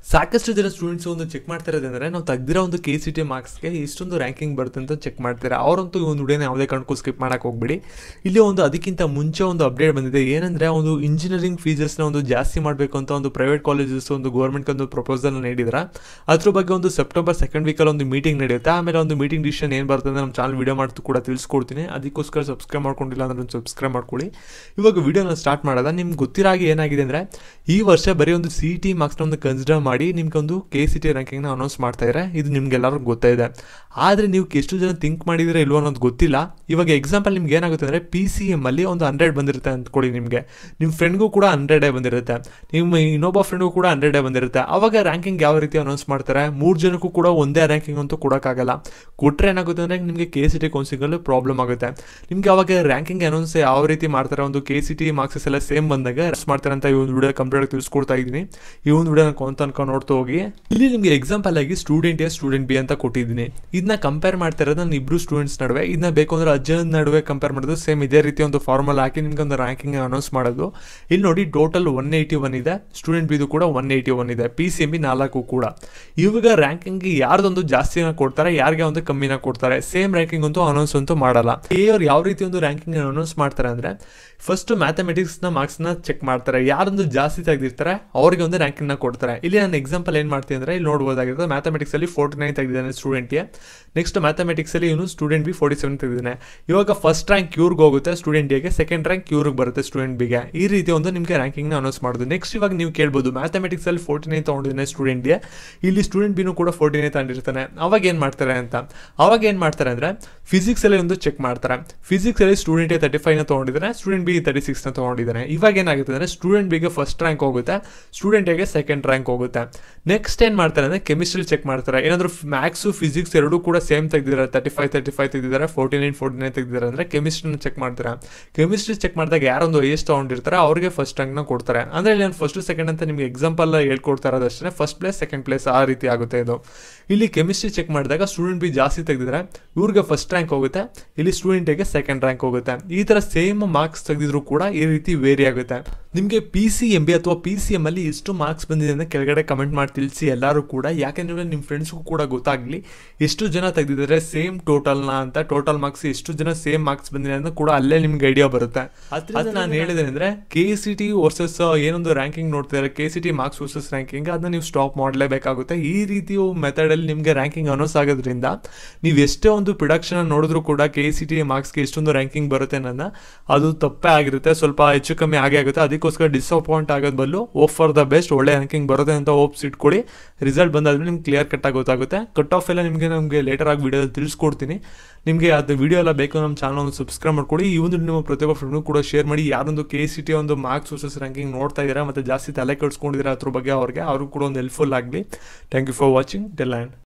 ಸಾಕಷ್ಟು ಜನ ಸ್ಟೂಡೆಂಟ್ಸ್ ಒಂದು ಚೆಕ್ ಮಾಡ್ತಾ ಇರೋದಂದ್ರೆ ನಾವು ತೆಗ್ದಿರೋ ಒಂದು ಕೆ ಸಿ ಟಿ ಮಾರ್ಕ್ಸ್ಗೆ ಇಷ್ಟೊಂದು ರ್ಯಾಂಕಿಂಗ್ ಬರುತ್ತೆ ಅಂತ ಚೆಕ್ ಮಾಡ್ತಾರೆ ಅವರಂತೂ ಈ ಒಂದು ವಿಡಿಯೋನ ಯಾವುದೇ ಕಾರಣಕ್ಕೂ ಸ್ಕಿಪ್ ಮಾಡಕ್ಕೆ ಹೋಗ್ಬೇಡಿ ಇಲ್ಲಿ ಒಂದು ಅದಕ್ಕಿಂತ ಮುಂಚೆ ಒಂದು ಅಪ್ಡೇಟ್ ಬಂದಿದೆ ಏನಂದ್ರೆ ಒಂದು ಇಂಜಿನಿಯರಿಂಗ್ ಫೀಸಸ್ನ ಒಂದು ಜಾಸ್ತಿ ಮಾಡಬೇಕು ಅಂತ ಒಂದು ಪ್ರೈವೇಟ್ ಕಾಲೇಜಸ್ ಒಂದು ಗೌರ್ಮೆಂಟ್ ಒಂದು ಪ್ರಪೋಸಲ್ ನೀಡಿದ್ರ ಅದ್ರ ಬಗ್ಗೆ ಒಂದು ಸೆಪ್ಟೆಂಬರ್ ಸೆಕೆಂಡ್ ವೀಕಲ್ಲಿ ಒಂದು ಮೀಟಿಂಗ್ ನಡೆಯುತ್ತೆ ಆಮೇಲೆ ಒಂದು ಮೀಟಿಂಗ್ ಡಿಸಿಷನ್ ಏನು ಬರ್ತದೆ ನಮ್ಮ ಚಾನಲ್ ವಿಡಿಯೋ ಮಾಡ್ತು ಕೂಡ ತಿಳಿಸ್ಕೊಡ್ತೀನಿ ಅದಕ್ಕೋಸ್ಕರ ಸಬ್ಸ್ಕ್ರೈಬ್ ಮಾಡ್ಕೊಂಡಿಲ್ಲ ಅಂದ್ರೆ ಒಂದು ಸಬ್ಸ್ಕ್ರೈಬ್ ಮಾಡ್ಕೊಳ್ಳಿ ಇವಾಗ ವಿಡಿಯೋನ ಸ್ಟಾರ್ಟ್ ಮಾಡೋದ ನಿಮ್ಗೆ ಗೊತ್ತಿರೋ ಹಾಗೆ ಏನಾಗಿದೆ ಅಂದರೆ ಈ ವರ್ಷ ಬರೀ ಒಂದು ಸಿ ಟಿ ಮಾರ್ಕ್ಸ್ನ ಒಂದು ಕನ್ಸಿಡರ್ ಮಾಡಿ ನಿಮ್ಗೆ ಒಂದು ಕೆ ಸಿ ಟಿ ರ್ಯಾಂಕಿಂಗ್ನ ಅನೌನ್ಸ್ ಮಾಡ್ತಾ ಇದ್ದಾರೆ ಇದು ನಿಮ್ಗೆಲ್ಲರಿಗೂ ಗೊತ್ತಾಯಿದೆ ಆದರೆ ನೀವು ಎಷ್ಟು ಜನ ಥಿಂಕ್ ಮಾಡಿದ್ರೆ ಇಲ್ವೋ ಅನ್ನೋದು ಗೊತ್ತಿಲ್ಲ ಇವಾಗ ಎಕ್ಸಾಂಪಲ್ ನಿಮ್ಗೆ ಏನಾಗುತ್ತೆ ಅಂದರೆ ಪಿ ಸಿ ಎಮ್ ಅಲ್ಲಿ ಒಂದು ಹಂಡ್ರೆಡ್ ಬಂದಿರುತ್ತೆ ಅಂದ್ಕೊಳ್ಳಿ ನಿಮಗೆ ನಿಮ್ಮ ಫ್ರೆಂಡ್ಗೂ ಕೂಡ ಹಂಡ್ರೆಡೇ ಬಂದಿರುತ್ತೆ ನಿಮ್ಮ ಇನ್ನೊಬ್ಬ ಫ್ರೆಂಡ್ಗೂ ಕೂಡ ಹಂಡ್ರೆಡೇ ಬಂದಿರುತ್ತೆ ಅವಾಗ ರ್ಯಾಂಕಿಂಗ್ ಯಾವ ರೀತಿ ಅನೌನ್ಸ್ ಮಾಡ್ತಾರೆ ಮೂರು ಜನಕ್ಕೂ ಕೂಡ ಒಂದೇ ರ್ಯಾಂಕಿಂಗ್ ಅಂತೂ ಕೊಡೋಕ್ಕಾಗಲ್ಲ ಕೊಟ್ಟರೆ ಏನಾಗುತ್ತೆ ಅಂದರೆ ನಿಮಗೆ ಕೆ ಸಿ ಟಿ ಕೌನ್ಸಿಲಲ್ಲಿ ಪ್ರಾಬ್ಲಮ್ ಆಗುತ್ತೆ ನಿಮಗೆ ಅವಾಗ ರ್ಯಾಂಕಿಂಗ್ ಅನೌನ್ಸ್ ಯಾವ ರೀತಿ ಮಾಡ್ತಾರೆ ಒಂದು ಕೆ ಸಿ ಟಿ ಮಾರ್ಕ್ಸಸ್ ಎಲ್ಲ ಸೇಮ್ ಬಂದಾಗ ರೆಸ್ಟ್ ಮಾಡ್ತಾರೆ ಅಂತ ಈ ಒಂದು ವಿಡಿಯೋ ಕಂಪ್ಲೀಟ್ ತಿಳಿಸ್ಕೊಡ್ತಾ ಇದ್ದೀನಿ ಈ ಒಂದು ವಿಡಿಯೋ ಕೊಂತ ಅನ್ಕೊಂಡು ನೋಡ್ತಾ ಹೋಗಿ ಇಲ್ಲಿ ನಿಮಗೆ ಎಕ್ಸಾಂಪಲ್ ಆಗಿ ಸ್ಟೂಡೆಂಟ್ ಎ ಸ್ಟೂಡೆಂಟ್ ಬಿ ಅಂತ ಕೊಟ್ಟಿದ್ದೀನಿ ಇದನ್ನ ಕಂಪೇರ್ ಮಾಡ್ತಾ ಇರೋದು ನಾನು ಇಬ್ರು ಸ್ಟೂಡೆಂಟ್ಸ್ ನಡುವೆ ಇದನ್ನ ಬೇಕು ಅಂದ್ರೆ ಅಜ್ಜನ ನಡುವೆ ಕಂಪೇರ್ ಮಾಡೋದು ಸೇಮ್ ಇದೇ ರೀತಿ ಒಂದು ಫಾರ್ಮಲ್ ಹಾಕಿ ನಿಮ್ಗೆ ಒಂದು ರ್ಯಾಂಕಿಂಗ್ ಅನೌನ್ಸ್ ಮಾಡೋದು ಇಲ್ಲಿ ನೋಡಿ ಟೋಟಲ್ ಒನ್ ಏಯ್ಟಿ ಒನ್ ಇದೆ ಸ್ಟೂಡೆಂಟ್ ಬಿದು ಕೂಡ ಒನ್ ಏಯ್ಟಿ ಒನ್ ಇದೆ ಪಿ ಸಿ ಎಂ ಬಿ ನಾಲ್ಕು ಕೂಡ ಇವಾಗ ರ್ಯಾಂಕಿಂಗ್ ಯಾರ್ದೊಂದು ಜಾಸ್ತಿನ ಕೊಡ್ತಾರೆ ಯಾರಿಗೆ ಒಂದು ಕಮ್ಮಿನ ಕೊಡ್ತಾರೆ ಸೇಮ್ ರ್ಯಾಂಕಿಂಗ್ ಅಂತೂ ಅನೌನ್ಸ್ ಅಂತೂ ಮಾಡಲ್ಲ ಅವ್ರು ಯಾವ ರೀತಿ ಒಂದು ರ್ಯಾಂಕಿಂಗ್ ಅನೌನ್ಸ್ ಮಾಡ್ತಾರೆ ಅಂದ್ರೆ ಫಸ್ಟ್ ಮ್ಯಾಥಮೆಟಿಕ್ಸ್ನ ಮಾರ್ಕ್ಸ್ನ ಚೆಕ್ ಮಾಡ್ತಾರೆ ಯಾರೊಂದು ಜಾಸ್ತಿ ತೆಗೆದಿರ್ತಾರೆ ಅವ್ರಿಗೆ ಒಂದು ರ್ಯಾಂಕಿಂಗ್ನ ಕೊಡ್ತಾರೆ ಇಲ್ಲಿ ನಾನು ಎಕ್ಸಾಂಪಲ್ ಏನು ಮಾಡ್ತೀನಿ ಅಂದರೆ ಇಲ್ಲಿ ನೋಡ್ಬೋದಾಗಿರುತ್ತೆ ಮ್ಯಾಥಮೆಟಿಕ್ಸಲ್ಲಿ ಫೋರ್ಟಿ ನೈನ್ ತೆಗೆದಿದ್ದಾನೆ ಸ್ಟೂಡೆಂಟ್ಗೆ ನೆಕ್ಸ್ಟ್ ಮ್ಯಾಥಮೆಟಿಕ್ಸಲ್ಲಿ ಇವನು ಸ್ಟೂಡೆಂಟ್ ಬಿ ಫೋರ್ಟಿ ಸೆವೆನ್ ತೆಗೆದಿದ್ದಾನೆ ಇವಾಗ ಫಸ್ಟ್ ರ್ಯಾಂಕ್ ಇವ್ರಿಗೆ ಹೋಗುತ್ತೆ ಸ್ಟೂಡೆಂಟ್ ಎಗೆ ಸೆಕೆಂಡ್ ರ್ಯಾಂಕ್ ಇವ್ರಿಗೆ ಬರುತ್ತೆ ಸ್ಟೂಡೆಂಟ್ ಬಿಗೆ ಈ ರೀತಿ ಒಂದು ನಿಮಗೆ ರ್ಯಾಂಕಿಂಗ್ನ ಅನೌನ್ಸ್ ಮಾಡೋದು ನೆಕ್ಸ್ಟ್ ಇವಾಗ ನೀವು ಕೇಳ್ಬೋದು ಮ್ಯಾಥಮೆಟಿಕ್ಸಲ್ಲಿ ಫೋರ್ಟಿ ನೈನ್ ತೊಗೊಂಡಿದ್ದಾನೆ ಸ್ಟೂಡೆಂಟ್ಗೆ ಇಲ್ಲಿ ಸ್ಟೂಡೆಂಟ್ ಬಿನೂ ಕೂಡ ಫೋರ್ಟಿ ನೈನ್ ತಗೊಂಡಿರ್ತಾನೆ ಅವಾಗ ಏನು ಮಾಡ್ತಾರೆ ಅಂತ ಅವಾಗ ಏನು ಮಾಡ್ತಾರೆ ಅಂದರೆ ಫಿಸಿಕ್ಸಲ್ಲಿ ಒಂದು ಚೆಕ್ ಮಾಡ್ತಾರೆ ಫಿಸಿಕ್ಸಲ್ಲಿ ಸ್ಟೂಡೆಂಟ್ ತರ್ಟಿ ಫೈವ್ನ ತೊಗೊಂಡಿದ್ದಾನೆ ಸ್ಟೂಡೆಂಟ್ ಬಿ ತರ್ಟಿ ಸಿಕ್ಸ್ನ ತೊಗೊಂಡಿದ್ದಾನೆ ಇವಾಗ ಏನಾಗುತ್ತೆ ಅಂದರೆ ಸ್ಟೂಡೆಂಟ್ ಬಿಗೆ ಫಸ್ಟ್ ರ್ಯಾಂಕ್ ಹೋಗುತ್ತೆ ಸ್ಟೂಡೆಂಟ್ ಎಗೆ ಸೆಕೆಂಡ್ ರ್ಯಾಂಕ್ ಹೋಗುತ್ತೆ ನೆಕ್ಸ್ಟ್ ಏನು ಮಾಡ್ತಾರೆ ಅಂದರೆ ಕೆಮಿಸ್ಟ್ರಿ ಚೆಕ್ ಮಾಡ್ತಾರೆ ಏನಾದರೂ ಮ್ಯಾಥ್ಸು ಫಿಸಿಕ್ಸ್ ಎರಡೂ ಕೂಡ ಸೇಮ್ ತೆಗೆದಿದ್ದಾರೆ ತರ್ಟಿ ಫೈವ್ ತರ್ಟಿ ಫೈವ್ ತೆಗೆದಿದ್ದಾರೆ ಫೋರ್ಟಿ ನೈನ್ ಫೋರ್ಟಿ ನೈನ್ ತೆಗೆದಿದ್ದಾರೆ ಅಂದರೆ ಕೆಮಿಸ್ಟ್ರಿನ ಚೆಕ್ ಮಾಡ್ತಾರೆ ಕೆಮಿಸ್ಟ್ರಿ ಚೆಕ್ ಮಾಡಿದಾಗ ಯಾರೊಂದು ಎಷ್ಟು ತೊಗೊಂಡಿರ್ತಾರೆ ಅವ್ರಿಗೆ ಫಸ್ಟ್ ರ್ಯಾಂಕ್ನ ಕೊಡ್ತಾರೆ ಅಂದರೆ ಇಲ್ಲಿ ನಾನು ಫಸ್ಟ್ ಸೆಕೆಂಡ್ ಅಂತ ನಿಮಗೆ ಎಕ್ಸಾಂಪಲ್ ಹೇಳ್ಕೊಡ್ತಾ ಇರೋದಷ್ಟೇ ಫಸ್ಟ್ ಪ್ಲೇಸ್ ಸೆಕೆಂಡ್ ಪ್ಲೇಸ್ ಆ ರೀತಿ ಆಗುತ್ತೆ ಇದು ಇಲ್ಲಿ ಕೆಮಿಸ್ಟ್ರಿ ಚೆಕ್ ಮಾಡಿದಾಗ ಸ್ಟೂಡೆಂಟ್ ಬಿ ಜಾಸ್ತಿ ತೆಗೆದಿದ್ರೆ ಇವ್ರಿಗೆ ಫಸ್ಟ್ ರ್ಯಾಂಕ್ ಹೋಗುತ್ತೆ ಇಲ್ಲಿ ಸ್ಟೂಡೆಂಟಿಗೆ ಸೆಕೆಂಡ್ ರ್ಯಾಂಕ್ ಹೋಗುತ್ತೆ ಈ ಥರ ಸೇಮ್ ಮಾರ್ಕ್ಸ್ ತೆಗೆದಿದ್ರು ಕೂಡ ಈ ರೀತಿ ವೇರಿ ಆಗುತ್ತೆ ನಿಮಗೆ ಪಿ ಸಿ ಎಂ ಬಿ ಅಥವಾ ಪಿ ಸಿ ಎಮ್ ಅಲ್ಲಿ ಎಷ್ಟು ಮಾರ್ಕ್ಸ್ ಬಂದಿದೆ ಅಂತ ಕೆಳಗಡೆ ಕಮೆಂಟ್ ಮಾಡಿ ತಿಳಿಸಿ ಎಲ್ಲರೂ ಕೂಡ ಯಾಕೆಂದ್ರೆ ನಿಮ್ಮ ಫ್ರೆಂಡ್ಸ್ಗೂ ಕೂಡ ಗೊತ್ತಾಗಲಿ ಎಷ್ಟು ಜನ ತೆಗೆದಿದ್ದಾರೆ ಸೇಮ್ ಟೋಟಲ್ನ ಅಂತ ಟೋಟಲ್ ಮಾರ್ಕ್ಸ್ ಎಷ್ಟು ಜನ ಸೇಮ್ ಮಾರ್ಕ್ಸ್ ಬಂದಿದೆ ಅಂತ ಕೂಡ ಅಲ್ಲೇ ನಿಮ್ಗೆ ಐಡಿಯಾ ಬರುತ್ತೆ ಅದು ನಾನು ಹೇಳಿದೆ ಅಂದರೆ ಕೆ ಸಿ ಟಿ ವರ್ಸಸ್ ಏನೊಂದು ರ್ಯಾಂಕಿಂಗ್ ನೋಡ್ತಿದ್ದಾರೆ K C T marks versus ranking ಅದನ್ನ ನೀವು ಸ್ಟಾಪ್ ಮಾಡಲೇಬೇಕಾಗುತ್ತೆ ಈ ರೀತಿ ಮೆಥಡಲ್ಲಿ ನಿಮಗೆ ರ್ಯಾಂಕಿಂಗ್ ಅನೌನ್ಸ್ ಆಗೋದ್ರಿಂದ ನೀವು ಎಷ್ಟೇ ಒಂದು ಪ್ರೊಡಕ್ಷನ್ ನೋಡಿದ್ರು ಕೂಡ ಕೆ ಸಿ ಟಿ ಮಾರ್ಕ್ಸ್ಗೆ ಎಷ್ಟೊಂದು ರ್ಯಾಂಕಿಂಗ್ ಬರುತ್ತೆ ಅನ್ನೋದನ್ನ ಅದು ತಪ್ಪೇ ಆಗಿರುತ್ತೆ ಸ್ವಲ್ಪ ಹೆಚ್ಚು ಕಮ್ಮಿ ಆಗೇ ಆಗುತ್ತೆ ಅದಕ್ಕೋಸ್ಕರ ಡಿಸಪಾಯಿಂಟ್ ಆಗೋದು ಬದಲು ಓಪ್ ಫಾರ್ ದ ಬೆಸ್ಟ್ ಒಳ್ಳೆ ರ್ಯಾಂಕಿಂಗ್ ಬರುತ್ತೆ ಅಂತ ಓಪ್ಸ್ ಇಟ್ಕೊಳ್ಳಿ ರಿಸಲ್ಟ್ ಬಂದಾದ್ಮೇಲೆ ನಿಮ್ಗೆ ಕ್ಲಿಯರ್ ಕಟ್ ಆಗಿ ಗೊತ್ತಾಗುತ್ತೆ ಕಟ್ ಆಫ್ ಎಲ್ಲ ನಿಮಗೆ ನಮಗೆ ಲೇಟರ್ ಆಗಿ ವಿಡಿಯೋದಲ್ಲಿ ತಿಳಿಸ್ಕೊಡ್ತೀನಿ ನಿಮಗೆ ಅದು ವಿಡಿಯೋ ಎಲ್ಲ ಬೇಕು ನಮ್ಮ ಚಾನಲ್ ಒಂದು ಸಬ್ಸ್ಕ್ರೈಬ್ ಮಾಡ್ಕೊಳ್ಳಿ ಈ ಒಂದು ನಿಮ್ಮ ಪ್ರತಿಯೊಬ್ಬ ಫ್ರೆಂಡ್ಗೂ ಕೂಡ ಶೇರ್ ಮಾಡಿ ಯಾರೊಂದು ಕೆ ಸಿ ಟಿ ಒಂದು ಮಾರ್ಕ್ಸ್ ವರ್ಸಸ್ ರ್ಯಾಂಕಿಂಗ್ ನೋಡ್ತಾ ಇದ್ದೀರಾ ಮತ್ತು ಜಾಸ್ತಿ ತಲೆ ಕೆಡಿಸ್ಕೊಂಡಿದ್ದೀರಾ ಅದ್ರ ಬಗ್ಗೆ ಅವ್ರಿಗೆ ಅವ್ರಿಗೂ ಕೂಡ ಒಂದು ಹೆಲ್ಪ್ಫುಲ್ ಆಗಲಿ ಥ್ಯಾಂಕ್ ಯು ಫಾರ್ ವಾಚಿಂಗ್ ಡೆಲ್ ಆ್ಯಂಡ್